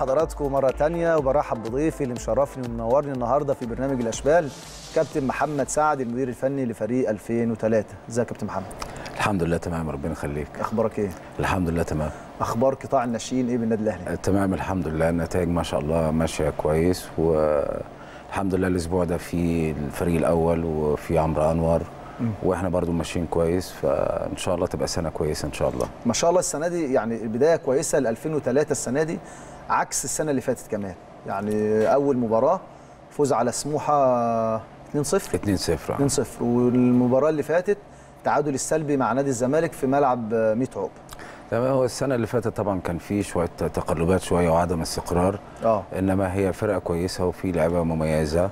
بحضراتكم مرة تانية وبرحب بضيفي اللي مشرفني ومنورني النهاردة في برنامج الأشبال كابتن محمد سعد المدير الفني لفريق 2003 ازيك يا كابتن محمد الحمد لله تمام ربنا يخليك أخبارك إيه؟ الحمد لله تمام أخبار قطاع الناشئين إيه بالنادي الأهلي؟ آه، تمام الحمد لله النتائج ما شاء الله ماشيه كويس والحمد لله الاسبوع ده في الفريق الاول وفي عمرو انور واحنا برضو ماشيين كويس فان شاء الله تبقى سنه كويسه ان شاء الله ما شاء الله السنة دي يعني البداية كويسة ل 2003 السنة دي عكس السنة اللي فاتت كمان يعني أول مباراة فوز على سموحة 2-0 2 0 2-0 والمباراة اللي فاتت تعادل السلبي مع نادي الزمالك في ملعب 100 عقب تمام هو السنه اللي فاتت طبعا كان في شويه تقلبات شويه وعدم استقرار اه انما هي فرقه كويسه وفي لعيبه مميزه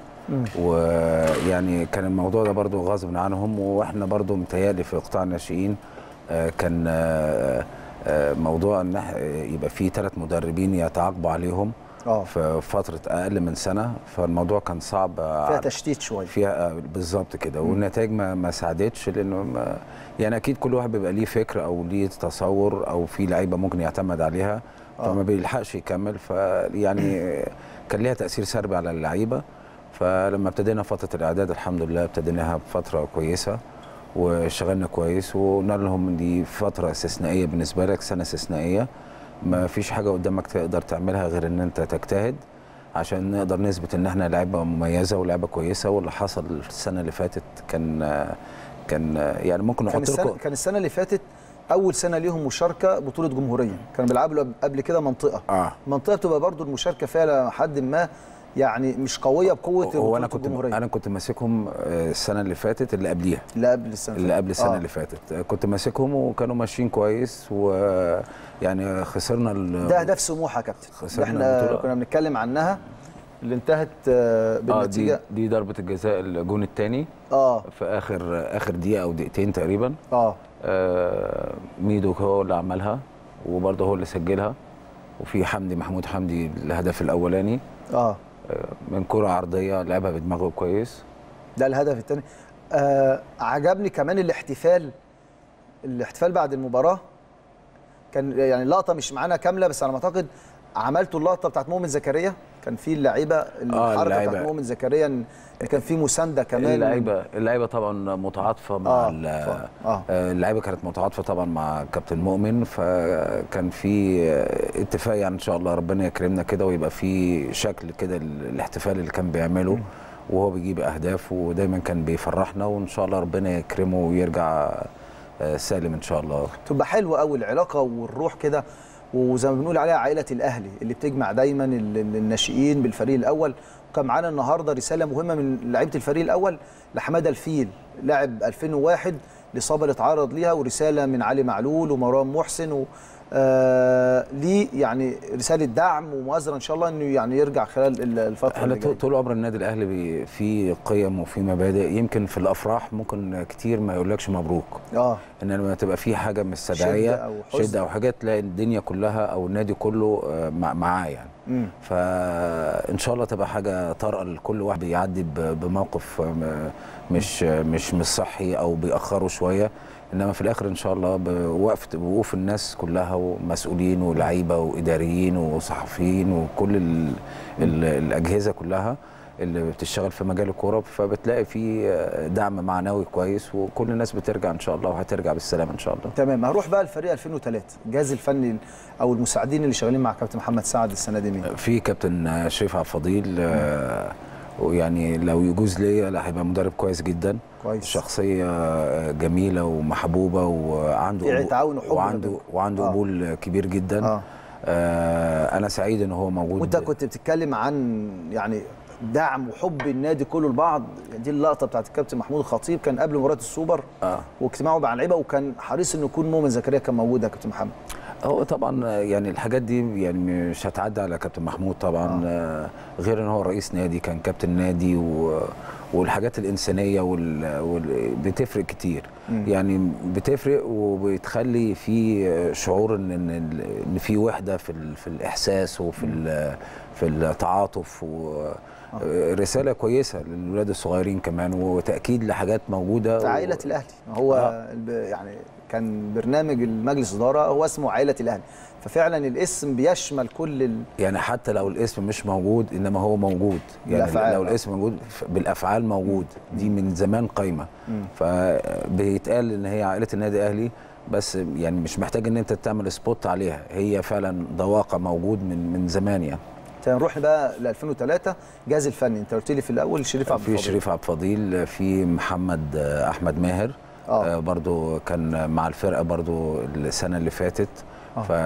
ويعني كان الموضوع ده برضو غصب عنهم واحنا برضو متهيألي في قطاع الناشئين آه، كان آه، آه، موضوع ان إح- يبقى في ثلاث مدربين يتعاقبوا عليهم اه في فتره اقل من سنه فالموضوع كان صعب فيها على- تشتيت شوية فيها آه، بالظبط كده والنتائج ما ما ساعدتش لانه ما يعني اكيد كل واحد بيبقى ليه فكر او ليه تصور او في لعيبه ممكن يعتمد عليها آه. فما بيلحقش يكمل فيعني كان ليها تاثير سلبي على اللعيبه فلما ابتدينا فتره الاعداد الحمد لله ابتديناها بفتره كويسه واشتغلنا كويس وقلنا لهم دي فتره استثنائيه بالنسبه لك سنه استثنائيه ما فيش حاجه قدامك تقدر تعملها غير ان انت تجتهد عشان نقدر نثبت ان احنا لعيبه مميزه ولعيبه كويسه واللي حصل السنه اللي فاتت كان كان يعني ممكن كان نحط السنة لكم كان السنة اللي فاتت أول سنة ليهم مشاركة بطولة جمهورية كانوا بيلعبوا قبل كده منطقة اه منطقة بتبقى برضو المشاركة فيها لحد ما يعني مش قوية بقوة هو بطولة انا كنت الجمهورية انا كنت ماسكهم آه، السنه اللي فاتت اللي قبليها اللي قبل السنة اللي قبل السنه آه. اللي فاتت آه، كنت ماسكهم وكانوا ماشيين كويس ويعني خسرنا ال- ده أهداف سموحة يا كابتن خسرنا احنا البطولة. كنا بنتكلم عنها اللي انتهت آه، اه دي بالنتيجة دي ضربه الجزاء الجون الثاني اه في اخر اخر دقيقه او دقيقتين تقريبا اه آه، ميدو هو اللي عملها وبرضه هو اللي سجلها وفي حمدي محمود حمدي الهدف الاولاني اه آه، من كره عرضيه لعبها بدماغه كويس ده الهدف الثاني آه عجبني كمان الاحتفال الاحتفال بعد المباراة كان يعني اللقطة مش معانا كاملة بس على ما اعتقد عملتوا اللقطة بتاعت مؤمن زكريا كان في اللعيبة الحركة اللعيبة. بتاعت مؤمن زكريا ان كان في مساندة كمان اللعيبه اللعيبه طبعا متعاطفه مع اه ال- ف- اه آه، اللعيبه كانت متعاطفه طبعا مع كابتن مؤمن فكان في آه، اتفاق يعني ان شاء الله ربنا يكرمنا كده ويبقى في شكل كده ال- الاحتفال اللي كان بيعمله وهو بيجيب اهداف ودايما كان بيفرحنا وان شاء الله ربنا يكرمه ويرجع آه، سالم ان شاء الله تبقى حلوه قوي العلاقه والروح كده وزي ما بنقول عليها عائله الاهلي اللي بتجمع دايما ال- ال- الناشئين بالفريق الاول وكان معانا النهارده رساله مهمه من لعيبه الفريق الاول لحماده الفيل لاعب 2001 الاصابه اللي اتعرض ليها ورساله من علي معلول ومروان محسن و آه ليه يعني رساله دعم ومؤازره ان شاء الله انه يعني يرجع خلال ال- الفتره احنا اللي طول- جايه طول عمر النادي الاهلي بي- في قيم وفي مبادئ يمكن في الافراح ممكن كتير ما يقولكش مبروك اه ان لما تبقى في حاجه شدة مستدعيه أو حزن. شده او حاجه تلاقي الدنيا كلها او النادي كله آه، مع- معاه يعني مم. فان شاء الله تبقى حاجه طارئه لكل واحد بيعدي ب- بموقف آه، مش مش مش صحي او بيأخره شويه انما في الاخر ان شاء الله بوقف بوقوف الناس كلها ومسؤولين ولاعيبه واداريين وصحفيين وكل ال ال الاجهزه كلها اللي بتشتغل في مجال الكوره فبتلاقي في آه، دعم معنوي كويس وكل الناس بترجع ان شاء الله وهترجع بالسلامه ان شاء الله تمام هروح بقى لفريق 2003 الجهاز الفني او المساعدين اللي شغالين مع كابتن محمد سعد السنه دي مين؟ في كابتن شريف عبد الفضيل آه، ويعني لو يجوز ليا لا هيبقى مدرب كويس جدا كويس شخصيه جميله ومحبوبه وعنده في قبول- تعاون وحب وعنده ما وعنده آه. قبول كبير جدا اه آه انا سعيد ان هو موجود وانت كنت بتتكلم عن يعني دعم وحب النادي كله لبعض دي اللقطه بتاعت الكابتن محمود الخطيب كان قبل مباراه السوبر آه. واجتماعه مع اللعيبه وكان حريص انه يكون مؤمن زكريا كان موجود يا كابتن محمد هو طبعا يعني الحاجات دي يعني مش هتعدي على كابتن محمود طبعا آه. غير ان هو رئيس نادي كان كابتن نادي و والحاجات الانسانيه وال... وال... بتفرق كتير مم. يعني بتفرق وبتخلي في شعور ان ان ان في وحده في ال... في الاحساس وفي ال... في التعاطف و... رساله كويسه للولاد الصغيرين كمان وتاكيد لحاجات موجوده في عائله الاهلي ما هو آه. الب- يعني كان برنامج المجلس الاداره هو اسمه عائله الاهلي ففعلا الاسم بيشمل كل ال... يعني حتى لو الاسم مش موجود انما هو موجود يعني بالأفعال. لو الاسم موجود ف- بالافعال موجود دي من زمان قايمه فبيتقال ان هي عائله النادي الاهلي بس يعني مش محتاج ان انت تعمل سبوت عليها هي فعلا ضواقه موجود من من زمان يعني نروح بقى ل 2003 جهاز الفني انت قلت لي في الاول شريف عبد في الفضيل شريف عبد الفضيل في محمد آه، احمد ماهر آه. آه. برضو كان مع الفرقه برضو السنه اللي فاتت آه. ف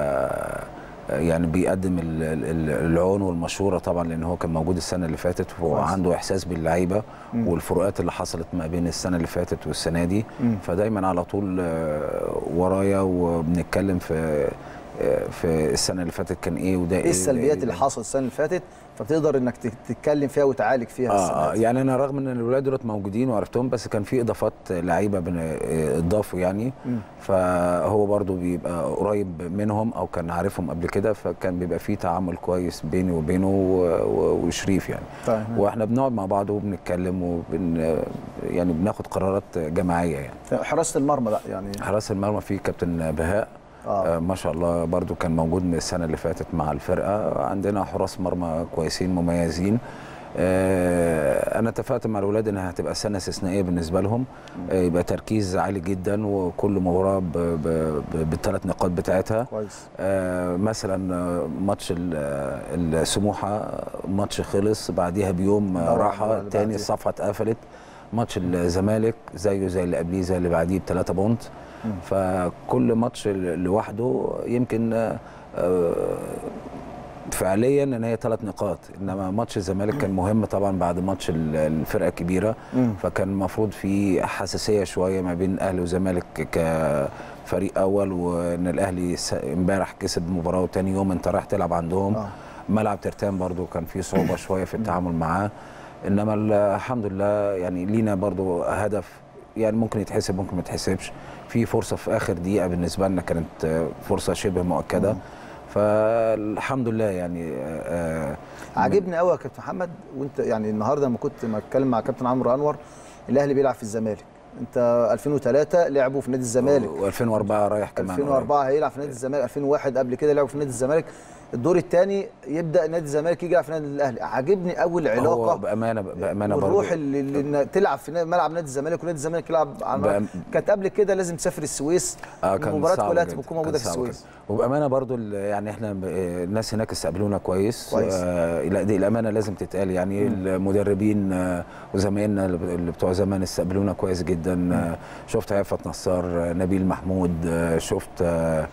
يعني بيقدم ال- ال- العون والمشوره طبعا لان هو كان موجود السنه اللي فاتت وعنده احساس باللعيبه مم. والفروقات اللي حصلت ما بين السنه اللي فاتت والسنه دي مم. فدايما على طول آه، ورايا وبنتكلم في آه، في السنه اللي فاتت كان ايه وده ايه السلبيات اللي ده. حصلت السنه اللي فاتت فبتقدر انك تت- تتكلم فيها وتعالج فيها اه, السنة آه دي. يعني انا رغم ان الولاد دولت موجودين وعرفتهم بس كان في اضافات لعيبه بن- آه، اضافوا يعني مم. فهو برضو بيبقى قريب منهم او كان عارفهم قبل كده فكان بيبقى في تعامل كويس بيني وبينه و- و- وشريف يعني طيب واحنا بنقعد مع بعض وبنتكلم وبن يعني بناخد قرارات جماعيه يعني حراسه المرمى بقى يعني حراس المرمى في كابتن بهاء اه آه ما شاء الله برضو كان موجود من السنة اللي فاتت مع الفرقة عندنا حراس مرمى كويسين مميزين آه أنا اتفقت مع الولاد إنها هتبقى سنة استثنائية بالنسبة لهم آه يبقى تركيز عالي جدا وكل مباراة ب- ب- ب- بالثلاث نقاط بتاعتها كويس آه مثلا آه، ماتش ال- آه، السموحة ماتش خلص بعديها بيوم آه، طبعاً، راحة اللي تاني بعديه. الصفحة اتقفلت ماتش الزمالك زيه زي اللي قبليه زي اللي بعديه بثلاثة بونت مم. فكل ماتش لوحده يمكن آه، آه، فعليا ان هي ثلاث نقاط انما ماتش الزمالك كان مهم طبعا بعد ماتش ال- الفرقه الكبيره مم. فكان المفروض في حساسيه شويه ما بين الاهلي والزمالك كفريق اول وان الاهلي س- امبارح كسب مباراه وتاني يوم انت رايح تلعب عندهم آه. ملعب ترتان برضو كان فيه صعوبه شويه في التعامل معاه انما ال- الحمد لله يعني لينا برضو هدف يعني ممكن يتحسب ممكن ما يتحسبش في فرصه في اخر دقيقه بالنسبه لنا كانت آه، فرصه شبه مؤكده مم. فالحمد لله يعني آه، عاجبني قوي يا كابتن محمد وانت يعني النهارده لما كنت بتكلم مع كابتن عمرو انور الاهلي بيلعب في الزمالك انت 2003 لعبوا في نادي الزمالك و2004 رايح كمان 2004 هيلعب في نادي الزمالك 2001 قبل كده لعبوا في نادي الزمالك الدور الثاني يبدا نادي الزمالك يجي يلعب في نادي الاهلي عاجبني قوي هو العلاقه بامانه بامانه برضو والروح اللي, اللي إن تلعب في نا- ملعب نادي الزمالك ونادي الزمالك يلعب على الملعب. بأم- كانت قبل كده لازم تسافر السويس اه كان المباريات صعب كلها جداً، تكون موجوده كان في صعب السويس جداً. وبامانه برضو ال- يعني احنا ب- آه، الناس هناك استقبلونا كويس كويس. آه لا دي الامانه لازم تتقال يعني المدربين آه وزمايلنا اللي ب- اللي بتوع زمان استقبلونا كويس جدا آه شفت عفت نصار آه نبيل محمود آه شفت آه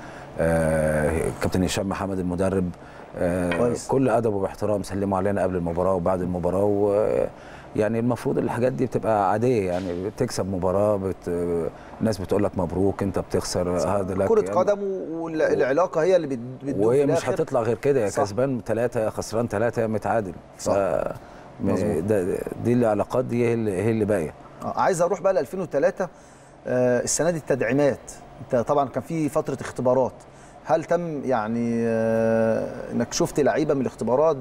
آه كابتن هشام محمد المدرب آه كويس. كل ادب وباحترام سلموا علينا قبل المباراه وبعد المباراه و يعني المفروض الحاجات دي بتبقى عاديه يعني بتكسب مباراه بت... الناس بتقول لك مبروك انت بتخسر هذا لك كره يعني قدم والعلاقه هي اللي بت- بتدوم وهي في مش الآخر. هتطلع غير كده يا صح. كسبان ثلاثة يا خسران ثلاثة يا متعادل ف صح. م- مظبوط. ده دي العلاقات دي هي اللي, هي اللي باقيه آه، عايز اروح بقى ل 2003 آه، السنه دي التدعيمات انت طبعا كان في فتره اختبارات هل تم يعني آه، انك شفت لعيبه من الاختبارات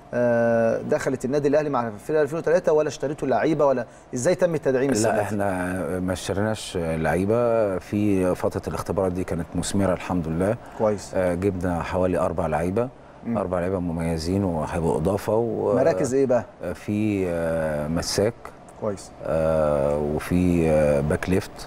آه، دخلت النادي الاهلي مع فرقه 2003 ولا اشتريتوا لعيبه ولا ازاي تم التدعيم السنه لا دي؟ احنا ما اشتريناش لعيبه في فتره الاختبارات دي كانت مثمره الحمد لله كويس آه، جبنا حوالي اربع لعيبه مم. اربع لعيبه مميزين وهيبقوا اضافه و مراكز ايه بقى؟ آه، في آه، مساك كويس آه، وفي آه، باك ليفت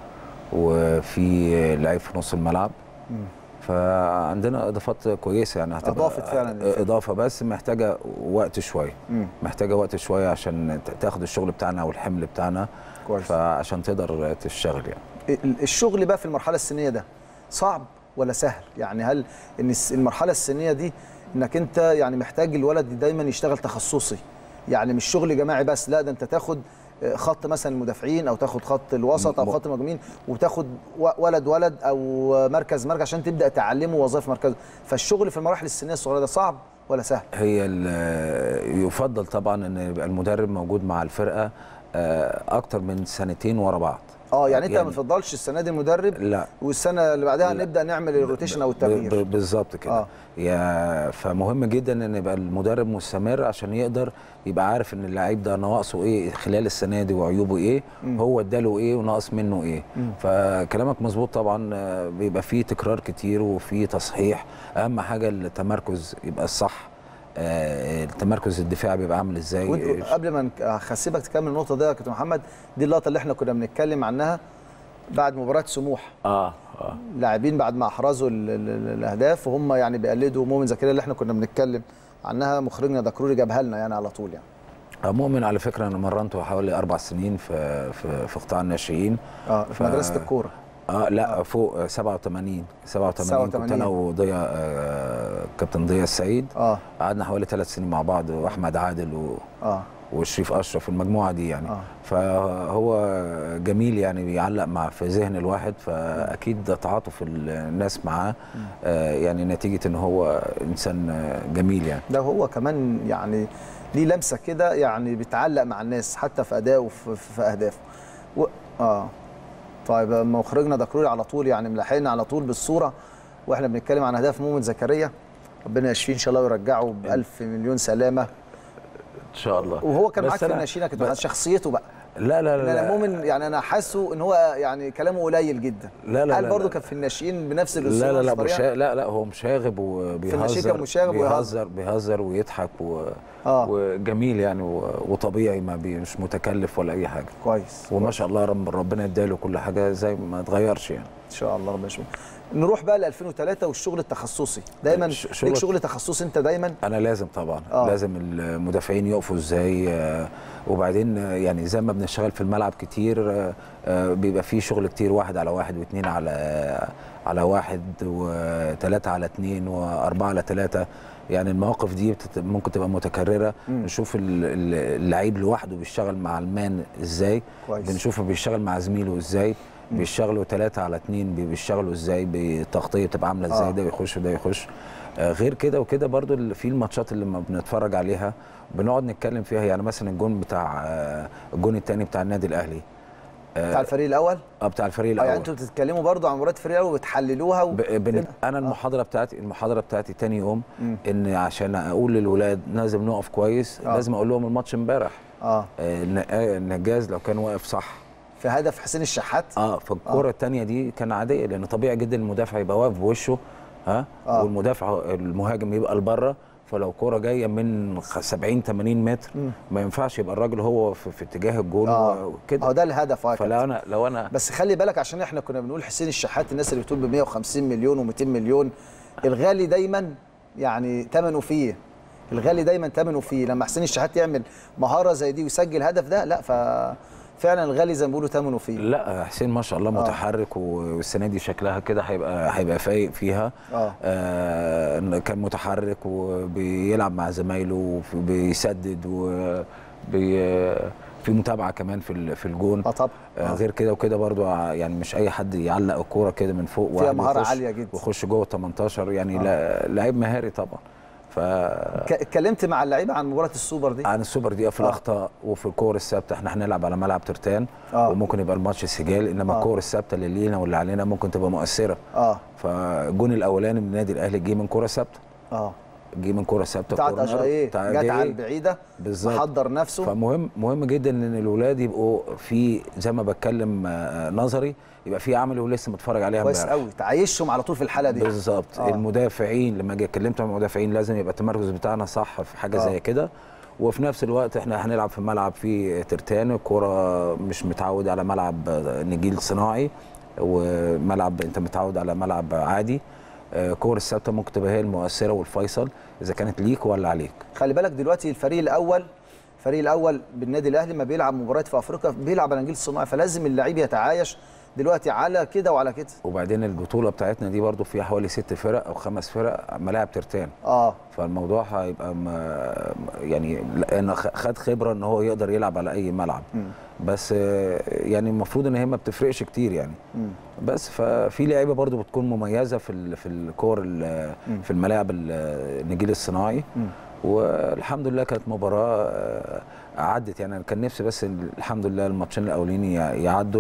وفي آه، لعيب في نص الملعب مم. فعندنا اضافات كويسه يعني هتبقى أضافت فعلاً. اضافه بس محتاجه وقت شويه مم. محتاجه وقت شويه عشان ت- تاخد الشغل بتاعنا والحمل بتاعنا كويس فعشان تقدر تشتغل يعني ال- الشغل بقى في المرحله السنيه ده صعب ولا سهل يعني هل ان الس- المرحله السنيه دي انك انت يعني محتاج الولد دايما يشتغل تخصصي يعني مش شغل جماعي بس لا ده انت تاخد آه، خط مثلا المدافعين او تاخد خط الوسط او م- خط المهاجمين وتاخد و- ولد ولد او مركز مركز عشان تبدا تعلمه وظائف مركزه فالشغل في المراحل السنيه الصغيره ده صعب ولا سهل هي ال- يفضل طبعا ان يبقى المدرب موجود مع الفرقه آه، اكتر من سنتين ورا بعض اه يعني انت ما تفضلش السنه دي المدرب لا والسنه اللي بعدها لا. نبدا نعمل الروتيشن او ب- التغيير ب- بالظبط كده آه. آه. يا فمهم جدا ان يبقى المدرب مستمر عشان يقدر يبقى عارف ان اللعيب ده نواقصه ايه خلال السنه دي وعيوبه ايه مم. هو اداله ايه وناقص منه ايه مم. فكلامك مظبوط طبعا آه، بيبقى فيه تكرار كتير وفيه تصحيح اهم حاجه التمركز يبقى الصح آه، التمركز الدفاعي بيبقى عامل ازاي وانت قبل ما نك- هسيبك تكمل النقطه دي يا كابتن محمد دي اللقطه اللي احنا كنا بنتكلم عنها بعد مباراه سموح اه اه لاعبين بعد ما احرزوا ال- ال- ال- الاهداف وهم يعني بيقلدوا مؤمن زكريا اللي احنا كنا بنتكلم عنها مخرجنا دكروري جابها لنا يعني على طول يعني آه، مؤمن على فكره انا مرنته حوالي اربع سنين في في, في قطاع الناشئين اه في ف- مدرسه الكوره اه لا فوق آه، 87 87 كنت 87. انا وضياء آه، كابتن ضياء السيد اه قعدنا حوالي ثلاث سنين مع بعض واحمد عادل و... اه وشريف اشرف المجموعه دي يعني آه. فهو جميل يعني بيعلق مع في ذهن الواحد فاكيد تعاطف الناس معاه آه يعني نتيجه ان هو انسان آه، جميل يعني ده هو كمان يعني ليه لمسه كده يعني بتعلق مع الناس حتى في ادائه وفي في اهدافه و... اه طيب مخرجنا دكروري على طول يعني ملاحقنا على طول بالصوره واحنا بنتكلم عن اهداف مؤمن زكريا ربنا يشفيه ان شاء الله ويرجعه بألف مليون سلامه ان شاء الله وهو كان بس معاك في أنا- الناشئين يا كابتن بس- محمد، شخصيته بقى لا لا إن لا, انا لا مؤمن يعني انا حاسه ان هو يعني كلامه قليل جدا لا لا هل لا برضه لا. كان في الناشئين بنفس الاسلوب لا لا لا والطريقة؟ مشا... لا لا هو مشاغب الناشئين كان وبيهزر مشاغب ويهزر. بيهزر بيهزر ويضحك و... آه. وجميل يعني و... وطبيعي ما بي... مش متكلف ولا اي حاجه كويس وما شاء الله رب ربنا اداله كل حاجه زي ما اتغيرش يعني ان شاء الله ربنا يشفيه نروح بقى ل 2003 والشغل التخصصي دايما ش- ليك شغل- شغل تخصصي انت دايما انا لازم طبعا آه. آه. لازم المدافعين يقفوا ازاي آه، وبعدين آه، يعني زي ما بنشتغل في الملعب كتير آه، آه، بيبقى فيه شغل كتير واحد على واحد واثنين على على واحد وثلاثة على اثنين وأربعة على ثلاثة يعني المواقف دي بتت- ممكن تبقى متكررة مم. نشوف ال- ال- اللعيب لوحده بيشتغل مع المان ازاي كويس. بنشوفه بيشتغل مع زميله ازاي بيشتغلوا ثلاثة على اثنين بي- بيشتغلوا ازاي بالتغطية بتبقى عاملة ازاي آه. ده يخش وده يخش آه، غير كده وكده برضو اللي في الماتشات اللي لما بنتفرج عليها بنقعد نتكلم فيها يعني مثلا الجون بتاع آه، الجون الثاني بتاع النادي الاهلي بتاع الفريق الاول اه بتاع الفريق اه الاول يعني انتوا بتتكلموا برضه عن مباراه الفريق الاول وبتحللوها و... ب- بن... فين؟ انا المحاضره بتاعتي المحاضره بتاعتي تاني يوم مم. ان عشان اقول للولاد لازم نقف كويس آه. لازم اقول لهم الماتش امبارح اه آه، الن- آه، النجاز لو كان واقف صح في هدف حسين الشحات اه فالكره الثانيه دي كان عاديه لان طبيعي جدا المدافع يبقى واقف بوشه ها آه. والمدافع المهاجم يبقى لبره فلو كرة جايه من خ- 70 80 متر مم. ما ينفعش يبقى الراجل هو في, في اتجاه الجول اه وكده اه ده الهدف اه يا فلو كابتن. انا لو انا بس خلي بالك عشان احنا كنا بنقول حسين الشحات الناس اللي بتقول ب 150 مليون و200 مليون الغالي دايما يعني ثمنه فيه الغالي دايما ثمنه فيه لما حسين الشحات يعمل مهاره زي دي ويسجل هدف ده لا ففعلا الغالي زي ما بيقولوا ثمنه فيه لا حسين ما شاء الله متحرك و- والسنه دي شكلها كده هيبقى هيبقى فايق فيها اه آه كان متحرك وبيلعب مع زمايله وبيسدد وبي في متابعه كمان في ال- في الجون اه طبعا آه آه. غير كده وكده برضو ع- يعني مش اي حد يعلق الكوره كده من فوق فيها واحد مهارة يخش- عالية جدا. ويخش جوه ال 18 يعني لا- لعيب مهاري طبعا ف ك- اتكلمت مع اللعيبه عن مباراه السوبر دي عن السوبر دي في آه. الاخطاء وفي الكور الثابته احنا هنلعب على ملعب ترتان آه. وممكن يبقى الماتش سجال انما آه. الكور الثابته اللي لينا واللي علينا ممكن تبقى مؤثره اه فالجون الاولاني من النادي الاهلي جه من كوره ثابته اه جه من كوره ثابته بتاعت كورنر، اجاييه بتاع جت على أجاييه. البعيده بالظبط. محضر نفسه فمهم مهم جدا ان الاولاد يبقوا في زي ما بتكلم آه، نظري يبقى في عملي ولسه متفرج عليها كويس امبارح. قوي تعيشهم على طول في الحاله دي بالظبط آه. آه. المدافعين لما جي اتكلمت مع المدافعين لازم يبقى التمركز بتاعنا صح في حاجه آه. آه. زي كده وفي نفس الوقت احنا هنلعب في ملعب فيه ترتان الكوره مش متعود على ملعب آه، نجيل صناعي وملعب انت متعود على ملعب عادي آه، كور الثابته ممكن تبقى هي المؤثره والفيصل اذا كانت ليك ولا عليك خلي بالك دلوقتي الفريق الاول الفريق الاول بالنادي الاهلي ما بيلعب مباريات في افريقيا بيلعب على نجيل الصناعي فلازم اللعيب يتعايش دلوقتي على كده وعلى كده وبعدين البطوله بتاعتنا دي برضو فيها حوالي ست فرق او خمس فرق ملاعب ترتان اه فالموضوع هيبقى ما يعني لان خد خبره ان هو يقدر يلعب على اي ملعب مم. بس آه، يعني المفروض ان هي ما بتفرقش كتير يعني مم. بس ففي لعيبه برضو بتكون مميزه في ال- في الكور ال- مم. في الملاعب ال- النجيل الصناعي مم. والحمد لله كانت مباراه آه، عدت يعني انا كان نفسي بس ال- الحمد لله الماتشين الاولين يع- يعدوا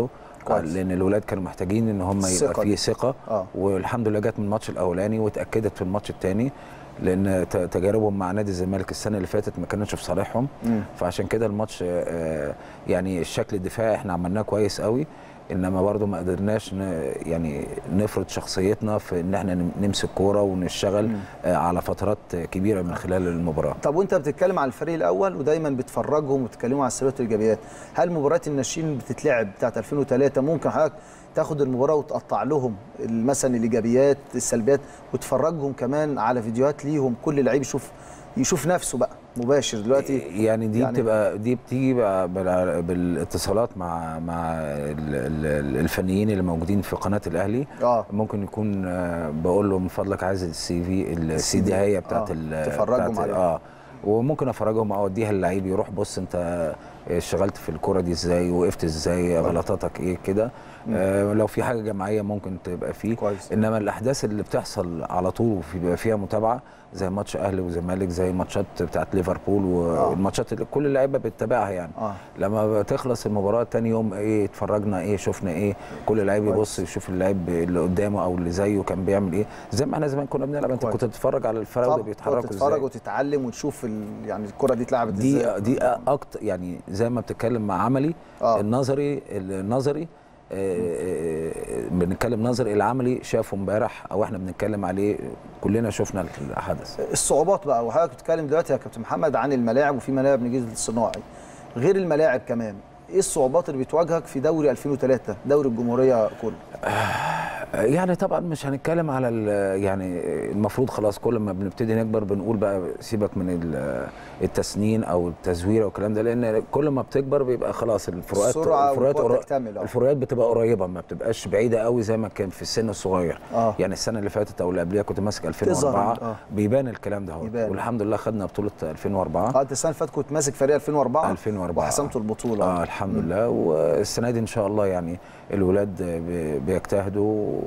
كويس. لان الولاد كانوا محتاجين ان هم الثقة يبقى دي. فيه ثقه اه والحمد لله جت من الماتش الاولاني واتاكدت في الماتش الثاني لان ت- تجاربهم مع نادي الزمالك السنه اللي فاتت ما كانتش في صالحهم مم. فعشان كده الماتش آه، يعني الشكل الدفاعي احنا عملناه كويس قوي انما برضو ما قدرناش ن- يعني نفرض شخصيتنا في ان احنا نم- نمسك كوره ونشتغل مم. آه، على فترات كبيره من خلال المباراه طب وانت بتتكلم عن الفريق الاول ودايما بتفرجهم وتتكلموا عن السلبيات والايجابيات هل مباريات الناشئين بتتلعب بتاعت 2003 ممكن حضرتك تاخد المباراه وتقطع لهم مثلا الايجابيات السلبيات وتفرجهم كمان على فيديوهات ليهم كل لعيب يشوف يشوف نفسه بقى مباشر دلوقتي يعني دي يعني- يعني بتبقى دي بتيجي بقى بال- بالاتصالات مع مع ال- ال- الفنيين اللي موجودين في قناه الاهلي اه ممكن يكون آه، بقول له من فضلك عايز السي في السي دي هي بتاعت آه، ال- تفرجهم بتاعت- عليها. اه وممكن افرجهم او اديها للعيب يروح بص انت اشتغلت في الكوره دي ازاي وقفت ازاي غلطاتك ايه كده آه لو في حاجه جماعيه ممكن تبقى فيه كويس انما الاحداث اللي بتحصل على طول وفي بيبقى فيها متابعه زي ماتش اهلي وزمالك زي ماتشات بتاعت ليفربول والماتشات اللي كل اللعيبه بتتابعها يعني اه لما تخلص المباراه تاني يوم ايه اتفرجنا ايه شفنا ايه كل لعيب كويس. يبص يشوف اللعيب اللي قدامه او اللي زيه كان بيعمل ايه زي ما احنا زمان كنا بنلعب انت كويس. كنت بتتفرج على الفراوده طب بيتحركوا تتفرج ازاي وتتعلم وتشوف ال... يعني الكره دي اتلعبت دي ازاي دي اكتر يعني زي ما بتتكلم مع عملي اه النظري النظري آه، آه، آه، بنتكلم نظري العملي شافه امبارح او احنا بنتكلم عليه كلنا شفنا الحدث الصعوبات بقى وحضرتك بتتكلم دلوقتي يا كابتن محمد عن الملاعب وفي ملاعب نجيز الصناعي غير الملاعب كمان ايه الصعوبات اللي بتواجهك في دوري 2003 دوري الجمهوريه كله يعني طبعا مش هنتكلم على ال- يعني المفروض خلاص كل ما بنبتدي نكبر بنقول بقى سيبك من ال- التسنين او التزوير والكلام ده لان كل ما بتكبر بيبقى خلاص الفروقات السرعه الفروقات والقوه قر- تكتمل اه الفروقات بتبقى قريبه ما بتبقاش بعيده قوي زي ما كان في السن الصغير اه يعني السنه اللي فاتت او اللي قبلها كنت ماسك تظهر 2004 اه بيبان الكلام ده هو يبان. والحمد لله خدنا بطوله 2004 اه انت السنه اللي فاتت كنت ماسك فريق 2004 2004 وحسمتوا البطوله اه الحمد لله والسنه دي ان شاء الله يعني الولاد بي- بيجتهدوا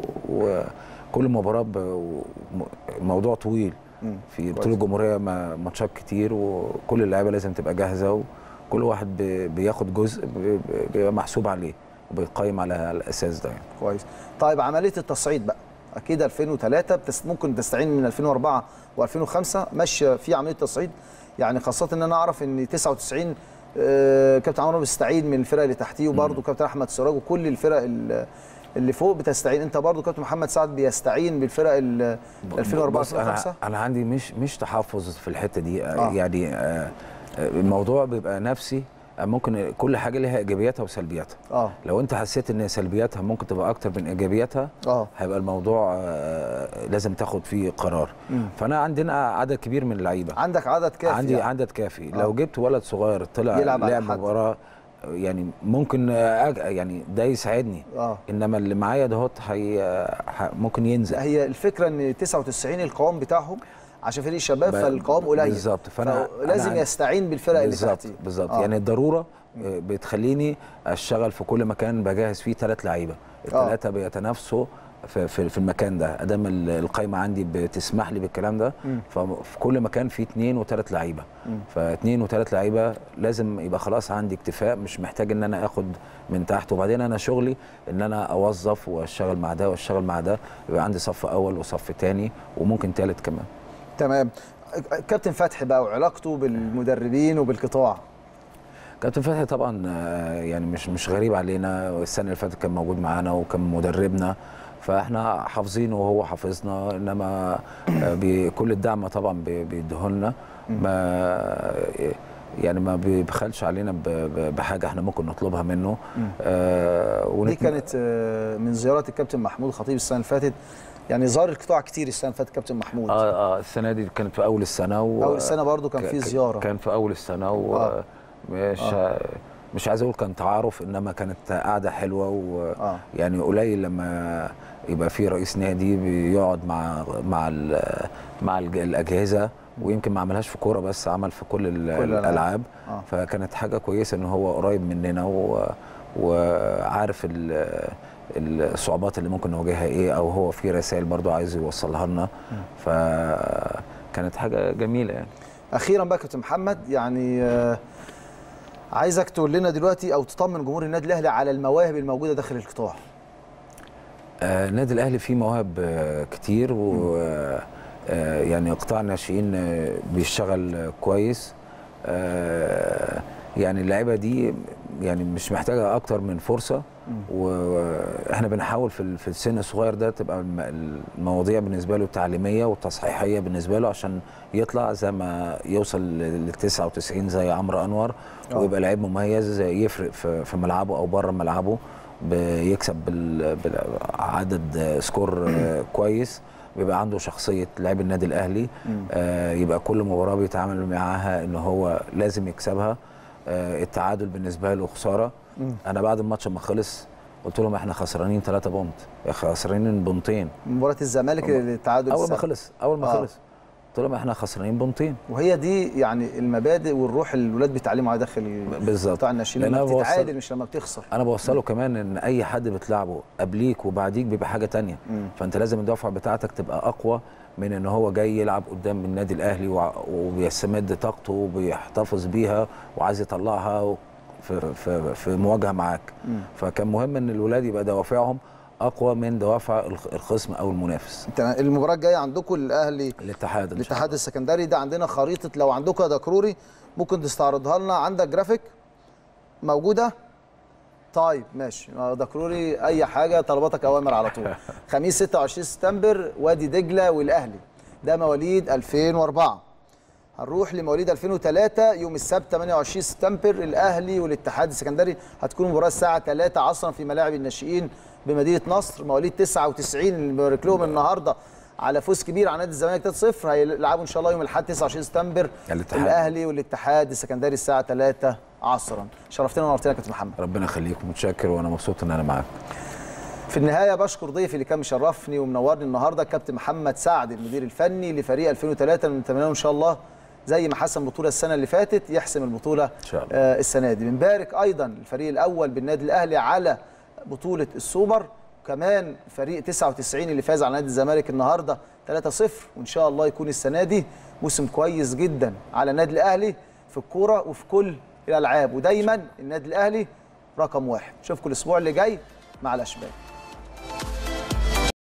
وكل مباراه ب- موضوع طويل مم. في كويس. بطوله الجمهوريه ما- ماتشات كتير وكل اللعيبه لازم تبقى جاهزه وكل واحد بي- بياخد جزء بي- بي- بيبقى محسوب عليه وبيقيم على الاساس ده يعني. كويس طيب عمليه التصعيد بقى اكيد 2003 بتست... ممكن تستعين من 2004 و2005 ماشيه في عمليه تصعيد يعني خاصه ان انا اعرف ان 99 آه، كابتن عمرو بيستعين من الفرق اللي تحتيه وبرده كابتن احمد سراج وكل الفرق ال- اللي فوق بتستعين انت برضو كابتن محمد سعد بيستعين بالفرق ال 2004 بص، انا 2005 انا عندي مش مش تحفظ في الحته دي آه. آه. يعني آه آه، الموضوع بيبقى نفسي آه، ممكن كل حاجه لها ايجابياتها وسلبياتها اه لو انت حسيت ان سلبياتها ممكن تبقى اكتر من ايجابياتها اه هيبقى الموضوع آه، لازم تاخد فيه قرار مم. فانا عندنا عدد كبير من اللعيبه عندك عدد كافي عندي يعني. عدد كافي آه. لو جبت ولد صغير طلع يلعب على لعب حد. مباراه يعني ممكن آه، أج- يعني ده يساعدني اه انما اللي معايا دهوت هي ح- ممكن ينزل هي الفكره ان 99 القوام بتاعهم عشان فريق شباب ب- فالقوام قليل بالظبط فانا لازم أنا يستعين بالفرق اللي بالظبط تحتيه بالظبط آه. يعني الضروره آه، بتخليني اشتغل في كل مكان بجهز فيه ثلاث لعيبه الثلاثه بيتنافسوا في, في, في المكان ده ادام ال- القايمه عندي بتسمح لي بالكلام ده مم. ففي كل مكان فيه اثنين وثلاث لعيبه مم. فاثنين وثلاث لعيبه لازم يبقى خلاص عندي اكتفاء مش محتاج ان انا اخد من تحت وبعدين انا شغلي ان انا اوظف واشتغل مع ده واشتغل مع ده يبقى عندي صف اول وصف ثاني وممكن ثالث كمان تمام كابتن فتحي بقى وعلاقته بالمدربين وبالقطاع كابتن فتحي طبعا آه، يعني مش مش غريب علينا السنه اللي فاتت كان موجود معانا وكان مدربنا فاحنا حافظينه وهو حافظنا انما آه، بي- كل الدعم طبعا بي- بيديهولنا ما يعني ما بيبخلش علينا ب- ب- بحاجه احنا ممكن نطلبها منه آه دي ونت- كانت آه، من زيارات الكابتن محمود خطيب السنه اللي فاتت يعني زار القطاع كتير السنه اللي فاتت كابتن محمود اه اه السنه دي كانت في اول السنه و اول سنه برضو كان في ك- زياره كان في اول السنه آه. ومش آه. مش عايز اقول كان تعارف انما كانت قاعده حلوه و اه يعني قليل لما يبقى في رئيس نادي بيقعد مع مع ال مع الج- الاجهزه ويمكن ما عملهاش في كوره بس عمل في كل, ال- كل الألعاب. الالعاب اه فكانت حاجه كويسه ان هو قريب مننا و وعارف ال- الصعوبات اللي ممكن نواجهها ايه او هو في رسائل برضو عايز يوصلها لنا فكانت حاجه جميله يعني اخيرا بقى كابتن محمد يعني آه، عايزك تقول لنا دلوقتي او تطمن جمهور النادي الاهلي على المواهب الموجوده داخل القطاع آه، النادي الاهلي فيه مواهب آه، كتير و آه، يعني قطاع الناشئين آه، بيشتغل آه، كويس آه، يعني اللعيبه دي يعني مش محتاجه اكتر من فرصه واحنا بنحاول في ال- في السن الصغير ده تبقى الم- المواضيع بالنسبه له تعليميه وتصحيحيه بالنسبه له عشان يطلع زي ما يوصل لل 99 زي عمرو انور آه. ويبقى لعيب مميز يفرق في في ملعبه او بره ملعبه بيكسب بال- بعدد سكور آه، كويس بيبقى عنده شخصيه لاعب النادي الاهلي آه، يبقى كل مباراه بيتعامل معاها ان هو لازم يكسبها آه، التعادل بالنسبه له خساره انا بعد الماتش ما خلص قلت لهم احنا خسرانين 3 بونت خسرانين بونتين مباراه الزمالك اللي التعادل اول ما السنة. خلص اول ما آه. خلص قلت لهم احنا خسرانين بونتين وهي دي يعني المبادئ والروح اللي الولاد بيتعلموا عليها داخل بالظبط قطاع الناشئين لأن لما أنا بوصل- بتتعادل مش لما بتخسر انا بوصله كمان ان اي حد بتلعبه قبليك وبعديك بيبقى حاجه تانية مم. فانت لازم الدفعه بتاعتك تبقى اقوى من ان هو جاي يلعب قدام النادي الاهلي وع- وبيستمد طاقته وبيحتفظ بيها وعايز يطلعها في في في مواجهه معاك مم. فكان مهم ان الولاد يبقى دوافعهم اقوى من دوافع الخ- الخصم او المنافس انت المباراه الجايه عندكم الاهلي الاتحاد إن شاء الاتحاد الله. السكندري ده عندنا خريطه لو عندكم يا دكروري ممكن تستعرضها لنا عندك جرافيك موجوده طيب ماشي آه، دكروري اي حاجه طلباتك اوامر على طول خميس 26 سبتمبر وادي دجله والاهلي ده مواليد 2004 هنروح لمواليد 2003 يوم السبت 28 سبتمبر الاهلي والاتحاد السكندري هتكون مباراه الساعه 3 عصرا في ملاعب الناشئين بمدينه نصر مواليد 99 اللي بنبارك لهم النهارده على فوز كبير على نادي الزمالك 3-0 هيلعبوا ان شاء الله يوم الاحد 29 سبتمبر الاتحاد. الاهلي والاتحاد السكندري الساعه 3 عصرا شرفتنا ونورتنا يا كابتن محمد ربنا يخليك متشكر وانا مبسوط ان انا معاك في النهايه بشكر ضيفي اللي كان مشرفني ومنورني النهارده الكابتن محمد سعد المدير الفني لفريق 2003 نتمنى له ان شاء الله زي ما حسم بطوله السنه اللي فاتت يحسم البطوله إن شاء الله. آه السنه دي بنبارك ايضا الفريق الاول بالنادي الاهلي على بطوله السوبر كمان فريق 99 اللي فاز على نادي الزمالك النهارده 3-0 وان شاء الله يكون السنه دي موسم كويس جدا على النادي الاهلي في الكوره وفي كل الالعاب ودايما النادي الاهلي رقم واحد نشوفكم الاسبوع اللي جاي مع الاشبال